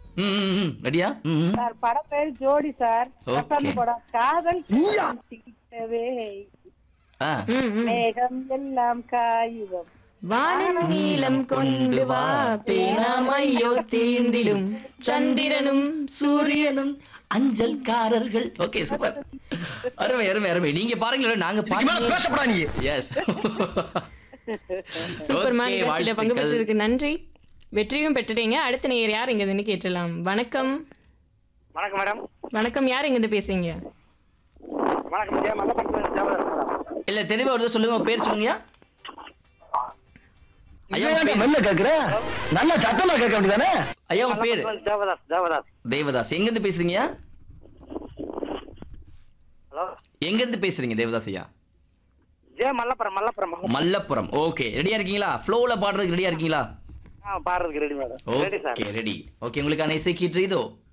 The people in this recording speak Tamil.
ம் ம், ம் ரெடியா ம் ம். சார் படம் பேர் ஜோடி சார் Okay. பிரசாந்த் படம் காதல் தீட்டவே ஆ ம், ம். மேகம் எல்லாம் காகிதம் வானின் நீலம் கொண்டு வா பேனாமையோ தீந்திலும் சந்திரனும் சூரியனும் அஞ்சல்காரர்கள் ஓகே சூப்பர் அருமை அருமை அருமை நீங்க பாருங்களே நாங்க பாருங்க பேசப்படா நீ எஸ் சூப்பர் மா நிகழ்ச்சியில பங்கு பெற்றதுக்கு நன்றி வெற்றியும் பெற்றுட்டீங்க அடுத்த நேயர் யார் இங்க இருந்து கேட்டலாம் வணக்கம் வணக்கம் மேடம் வணக்கம் யார் இங்க இருந்து பேசுறீங்க வணக்கம் ஜெய மல்லப்பட்டினம் தேவதாஸ் மேடம் இல்ல தெளிவா ஒரு தடவை சொல்லுங்க உங்க பேர் சொல்லுங்க ஐயா உங்க பேர் மெல்ல கேக்குற நல்லா சத்தமா கேட்க வேண்டியதானே ஐயா உங்க பேரு மல்லப்பட்டினம் தேவதாஸ் தேவதாஸ் தேவதாஸ் எங்க இருந்து பேசுறீங்க ஹலோ எங்க இருந்து பேசுறீங்க தேவதாஸ் ஐயா ஜெய மல்லப்புரம் மல்லப்புரம் மல்லப்புரம் ஓகே ரெடியா இருக்கீங்களா ஃப்ளோல பாடுறதுக்கு ரெடியா இருக்கீங்களா ஆ பாடுறதுக்கு ready madam ready sir okay ready okay உங்களுக்கான இசை கீற்று இதோ